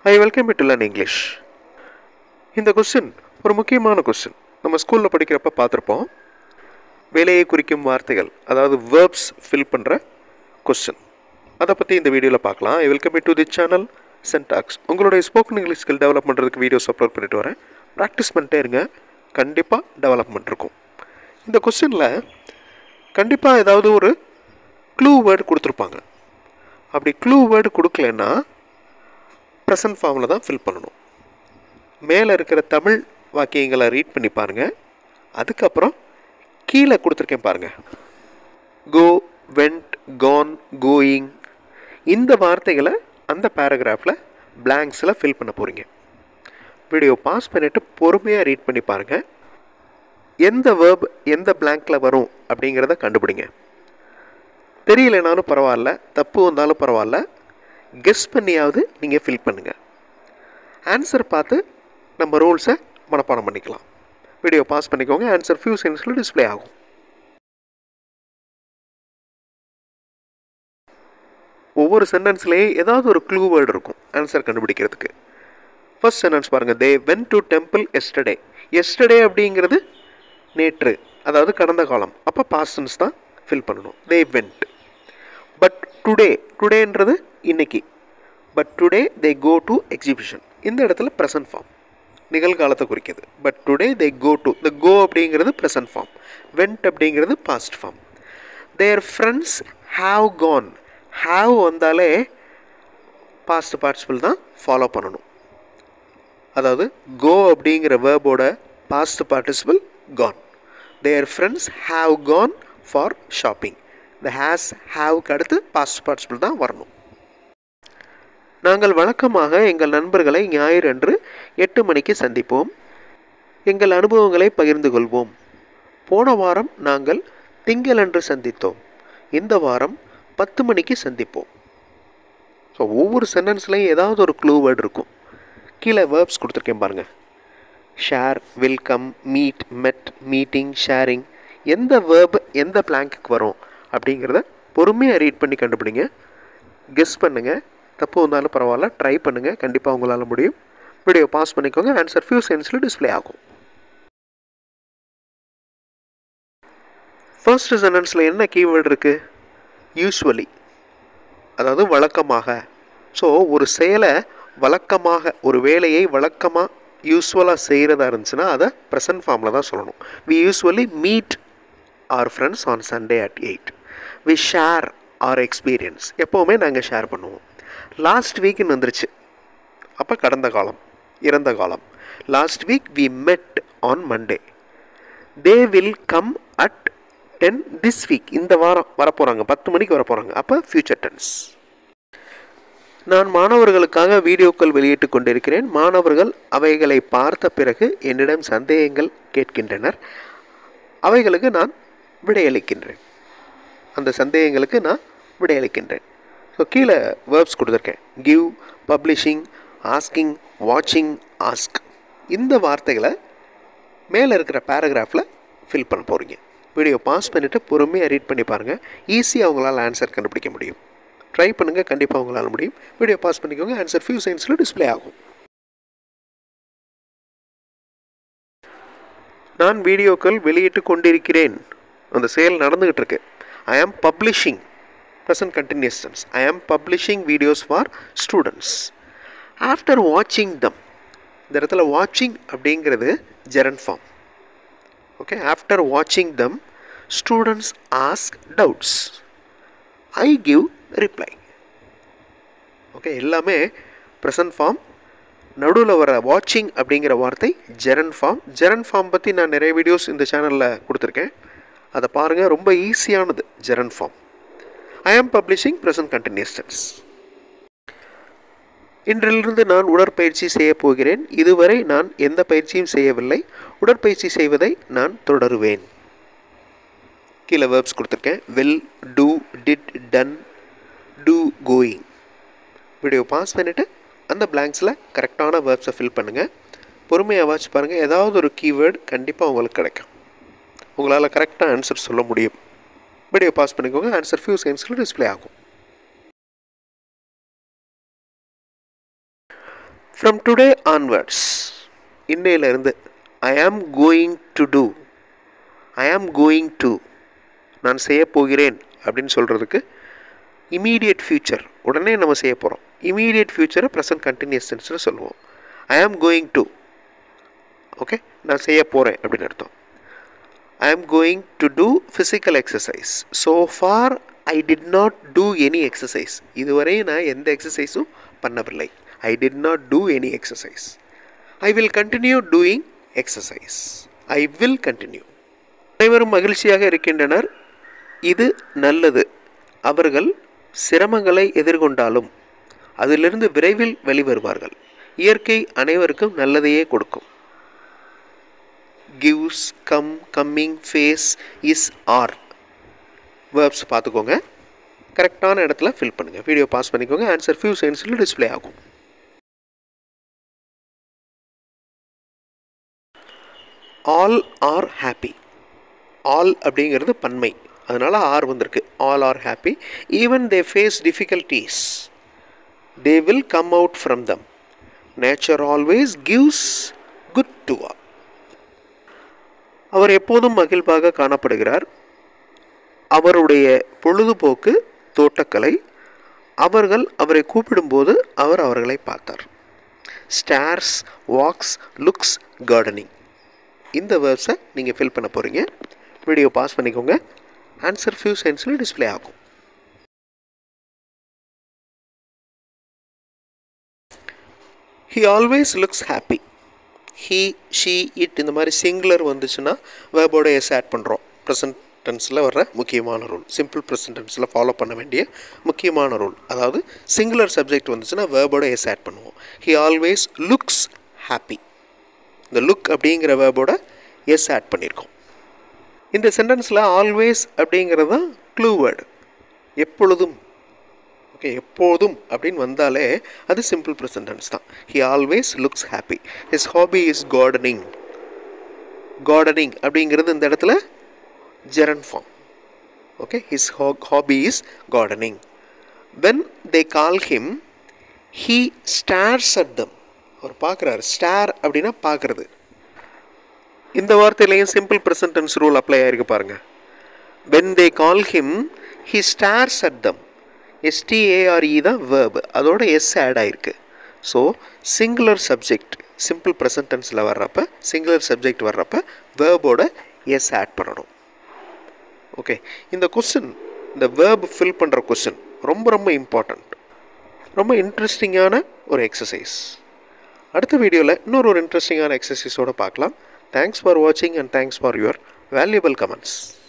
I welcome to learn English இந்த question ஒரு முக்கியமான கொஸ்டின் நம்ம ஸ்கூலில் படிக்கிறப்ப பார்த்துருப்போம் வேலையை குறிக்கும் வார்த்தைகள் அதாவது வேர்ப்ஸ் ஃபில் பண்ணுற கொஸ்டின் அதை பற்றி இந்த வீடியோவில் பார்க்கலாம் I welcome to the channel சென்டாக்ஸ் உங்களுடைய ஸ்போக்கன் இங்கிலீஷ் ஸ்கில் டெவலப் பண்ணுறதுக்கு வீடியோஸ் அப்லோட் பண்ணிட்டு வரேன் ப்ராக்டிஸ் பண்ணிட்டே இருங்க கண்டிப்பாக டெவலப்மெண்ட் இருக்கும் இந்த கொஸ்டினில் கண்டிப்பாக ஏதாவது ஒரு க்ளூ வேர்டு கொடுத்துருப்பாங்க அப்படி க்ளூ வேர்டு கொடுக்கலன்னா ப்ரெசன்ட் ஃபார்மில் தான் ஃபில் பண்ணணும் மேலே இருக்கிற தமிழ் வாக்கியங்களை ரீட் பண்ணி பாருங்கள் அதுக்கப்புறம் கீழே கொடுத்துருக்கேன் பாருங்கள் கோ வெண்ட் கான் கோயிங் இந்த வார்த்தைகளை அந்த பேராகிராஃபில் பிளாங்க்ஸில் ஃபில் பண்ண போகிறீங்க வீடியோ பாஸ் பண்ணிவிட்டு பொறுமையாக ரீட் பண்ணி பாருங்கள் எந்த வேர்ப் எந்த பிளாங்க்கில் வரும் அப்படிங்கிறத கண்டுபிடிங்க தெரியலைனாலும் பரவாயில்ல தப்பு வந்தாலும் பரவாயில்ல கெஸ் பண்ணியாவது நீங்கள் ஃபில் பண்ணுங்கள் ஆன்சர் பார்த்து நம்ம ரூல்ஸை மனப்பாடம் பண்ணிக்கலாம் வீடியோ பாஸ் பண்ணிக்கோங்க ஆன்சர் ஃபியூ செகண்ட்ஸில் டிஸ்ப்ளே ஆகும் ஒவ்வொரு சென்டென்ஸ்லேயும் ஏதாவது ஒரு க்ளூ வேர்டு இருக்கும் ஆன்சர் கண்டுபிடிக்கிறதுக்கு ஃபர்ஸ்ட் சென்டென்ஸ் பாருங்கள் they went to temple yesterday yesterday அப்படிங்கிறது நேற்று அதாவது கடந்த காலம் அப்போ பாஸ்டன்ஸ் தான் ஃபில் பண்ணணும் தே வெண்ட் பட் டுடே டுடேன்றது இன்னைக்கு but today they go to exhibition இந்த இடத்துல ப்ரெசன்ட் ஃபார்ம் நிகழ்காலத்தை குறிக்கிது but today they go to the go அப்படிங்கிறது ப்ரெசன்ட் ஃபார்ம் வெண்ட் அப்படிங்கிறது past form their friends have gone have வந்தாலே பாஸ்ட் பார்ட்டிசிபிள் தான் ஃபாலோ பண்ணணும் அதாவது கோ அப்படிங்கிற வேர்போட past participle gone their friends have gone for shopping இந்த ஹேஸ் ஹாவ்க்கு அடுத்து பாஸ்ட் பார்ட்டிசிபிள் தான் வரணும் நாங்கள் வழக்கமாக எங்கள் நண்பர்களை ஞாயிறு அன்று எட்டு மணிக்கு சந்திப்போம் எங்கள் அனுபவங்களை பகிர்ந்து கொள்வோம் போன வாரம் நாங்கள் திங்களன்று சந்தித்தோம் இந்த வாரம் பத்து மணிக்கு சந்திப்போம் ஸோ ஒவ்வொரு சென்டென்ஸ்லையும் ஏதாவது ஒரு க்ளூ வேர்டு இருக்கும் கீழே வேர்ப்ஸ் கொடுத்துருக்கேன் பாருங்கள் share welcome meet met meeting sharing எந்த வேர்ப் எந்த பிளாங்க்கு வரும் அப்படிங்கிறத பொறுமையாக ரீட் பண்ணி கண்டுபிடிங்க கெஸ் பண்ணுங்கள் தப்பு வந்தாலும் பரவாயில்ல ட்ரை பண்ணுங்கள் கண்டிப்பாக உங்களால் முடியும் வீடியோ பாஸ் பண்ணிக்கோங்க ஆன்சர் ஃபியூ செகண்ட்ஸில் டிஸ்ப்ளே ஆகும் ஃபர்ஸ்ட் சென்டென்ஸில் என்ன கீவேர்டு இருக்குது யூஸ்வலி அதாவது வழக்கமாக ஸோ ஒரு செயலை வழக்கமாக ஒரு வேலையை வழக்கமாக யூஸ்வலாக செய்கிறதா இருந்துச்சுன்னா அதை ப்ரெசன்ட் ஃபார்மில் தான் சொல்லணும் we usually meet our friends on Sunday at eight we share our experience எப்போவுமே நாங்கள் ஷேர் பண்ணுவோம் லாஸ்ட் வீக்குன்னு வந்துருச்சு அப்போ கடந்த காலம் இறந்த காலம் last week we met on Monday they will come at ten this week இந்த வாரம் வரப்போகிறாங்க பத்து மணிக்கு வரப்போகிறாங்க அப்போ ஃப்யூச்சர் டென்ஸ் நான் மாணவர்களுக்காக வீடியோக்கள் வெளியிட்டு கொண்டிருக்கிறேன் மாணவர்கள் அவைகளை பார்த்த பிறகு என்னிடம் சந்தேகங்கள் கேட்கின்றனர் அவைகளுக்கு நான் விடையளிக்கின்றேன் அந்த சந்தேகங்களுக்கு நான் விடையளிக்கின்றேன் ஸோ கீழே வேர்ப்ஸ் கொடுத்துருக்கேன் கிவ் பப்ளிஷிங் ஆஸ்கிங் வாட்சிங் ஆஸ்க் இந்த வார்த்தைகளை மேலே இருக்கிற பேராகிராஃபில் ஃபில் பண்ண போகிறீங்க வீடியோ பாஸ் பண்ணிவிட்டு பொறுமையாக ரீட் பண்ணி பாருங்கள் ஈஸியாக அவங்களால் ஆன்சர் கண்டுபிடிக்க முடியும் ட்ரை பண்ணுங்கள் கண்டிப்பாக உங்களால் முடியும் வீடியோ பாஸ் பண்ணிக்கோங்க ஆன்சர் ஃபியூ செகண்ட்ஸில் டிஸ்ப்ளே ஆகும் நான் வீடியோக்கள் வெளியிட்டு கொண்டிருக்கிறேன் அந்த செயல் நடந்துகிட்டு இருக்கு I am publishing present continuous tense I am publishing videos for students after வாட்சிங் தம் இந்த இடத்துல வாட்சிங் அப்படிங்கிறது ஜெரன் ஃபார்ம் ஓகே ஆஃப்டர் வாட்சிங் them students ask doubts I give reply okay எல்லாமே ப்ரெசன்ட் ஃபார்ம் நடுவில் வர வாட்சிங் அப்படிங்கிற வார்த்தை ஜெரன் ஃபார்ம் ஜெரன் ஃபார்ம் பற்றி நான் நிறைய வீடியோஸ் இந்த சேனலில் கொடுத்துருக்கேன் அதை பாருங்கள் ரொம்ப ஈஸியானது ஜெரன் form I am publishing present continuous tense இன்றிலிருந்து நான் உடற்பயிற்சி செய்ய போகிறேன் இதுவரை நான் எந்த பயிற்சியும் செய்யவில்லை உடற்பயிற்சி செய்வதை நான் தொடருவேன் கீழே வேர்ப்ஸ் கொடுத்துருக்கேன் will do did done do going video pause பண்ணிவிட்டு அந்த பிளாங்க்ஸில் கரெக்டான வேர்ப்ஸை ஃபில் பண்ணுங்கள் பொறுமையாக வாட்ச் பாருங்கள் ஏதாவது ஒரு கீவேர்டு கண்டிப்பாக உங்களுக்கு கிடைக்கும் உங்களால் கரெக்டாக ஆன்சர் சொல்ல முடியும் வீடியோ பாஸ் பண்ணிக்கோங்க ஆன்சர் ஃபியூ செகண்ட்ஸில் டிஸ்ப்ளே ஆகும் ஃப்ரம் டுடே ஆன்வர்ட்ஸ் இன்னையிலிருந்து I am going to two I am going to நான் செய்ய போகிறேன் அப்படின்னு சொல்கிறதுக்கு இமீடியட் ஃப்யூச்சர் உடனே நம்ம செய்ய போகிறோம் இமீடியட் ஃப்யூச்சரை ப்ரெசன்ட் கண்டினியூஸ் டென்ஸில் சொல்லுவோம் ஐ ஆம் கோயிங் டு ஓகே நான் செய்ய போகிறேன் அப்படின்னு அர்த்தம் I am going to do physical exercise so far I did not do any exercise இதுவரை நான் எந்த எக்ஸசைஸும் பண்ணவில்லை I did not do any exercise I will continue doing exercise I will continue அனைவரும் மகிழ்ச்சியாக இருக்கின்றனர் இது நல்லது அவர்கள் சிரமங்களை எதிர்கொண்டாலும் அதிலிருந்து விரைவில் வெளிவருவார்கள் இயற்கை அனைவருக்கும் நல்லதையே கொடுக்கும் gives come coming face is are verbs பார்த்துக்கோங்க கரெக்டான இடத்துல ஃபில் பண்ணுங்கள் வீடியோ பாஸ் பண்ணிக்கோங்க ஆன்சர் ஃபியூ செகண்ட்ஸில் டிஸ்பிளே ஆகும் ஆல் ஆர் ஹாப்பி ஆல் அப்படிங்கிறது பன்மை அதனால் ஆர் வந்திருக்கு all are happy even they face difficulties they will come out from them nature always gives good to all அவர் எப்போதும் மகிழ்வாக காணப்படுகிறார் அவருடைய பொழுதுபோக்கு தோட்டக்கலை அவர்கள் அவரை கூப்பிடும்போது அவர் அவர்களை பார்த்தார் ஸ்டார்ஸ் வாக்ஸ் லுக்ஸ் கார்டனிங் இந்த வேர்ப்ஸை நீங்கள் ஃபில் பண்ண போகிறீங்க வீடியோ பாஸ் பண்ணிக்கோங்க ஆன்சர் ஃபியூ சென்ஸில் டிஸ்பிளே ஆகும் he always looks happy he she it இந்த மாதிரி சிங்குலர் வந்துச்சுன்னா வேர்போட எஸ் ஆட் பண்ணுறோம் ப்ரெசன்ட் டென்ஸில் வர்ற முக்கியமான ரூல் சிம்பிள் ப்ரெசன்ட் டென்ஸில் ஃபாலோ பண்ண வேண்டிய முக்கியமான ரூல் அதாவது சிங்குலர் சப்ஜெக்ட் வந்துச்சுன்னா வேர்போட எஸ் ஆட் பண்ணுவோம் ஹி ஆல்வேஸ் லுக்ஸ் ஹாப்பி இந்த லுக் அப்படிங்கிற வேர்போட எஸ் ஆட் பண்ணியிருக்கோம் இந்த சென்டென்ஸில் ஆல்வேஸ் அப்படிங்கிறது தான் க்ளூ வேர்டு எப்பொழுதும் ஓகே எப்போதும் அப்படின்னு வந்தாலே அது சிம்பிள் ப்ரெசன்டென்ஸ் தான் he always looks happy his hobby is gardening gardening அப்படிங்கிறது இந்த இடத்துல gerund form okay his hobby is gardening when they call him he stares at them அவர் பார்க்குறாரு ஸ்டார் அப்படின்னா பார்க்குறது இந்த வார்த்தையிலையும் சிம்பிள் ப்ரெசன்டென்ஸ் ரூல் அப்ளை ஆகிருக்கு பாருங்க when they call him he stares at them S T A R E தான் வேர்பு அதோட எஸ் ஆட் ஆகிருக்கு ஸோ சிங்குலர் சப்ஜெக்ட் சிம்பிள் ப்ரெசன்டென்ஸில் வர்றப்ப சிங்குலர் சப்ஜெக்ட் வர்றப்ப வேர்போட எஸ் ஆட் பண்ணணும் ஓகே இந்த கொஸ்டின் இந்த வேர்ப் ஃபில் பண்ணுற கொஸ்டின் ரொம்ப ரொம்ப இம்பார்ட்டண்ட் ரொம்ப இன்ட்ரெஸ்டிங்கான ஒரு எக்ஸசைஸ் அடுத்த வீடியோவில் இன்னொரு ஒரு இன்ட்ரெஸ்டிங்கான எக்ஸசைஸோடு பார்க்கலாம் தேங்க்ஸ் ஃபார் வாட்சிங் and thanks for your valuable comments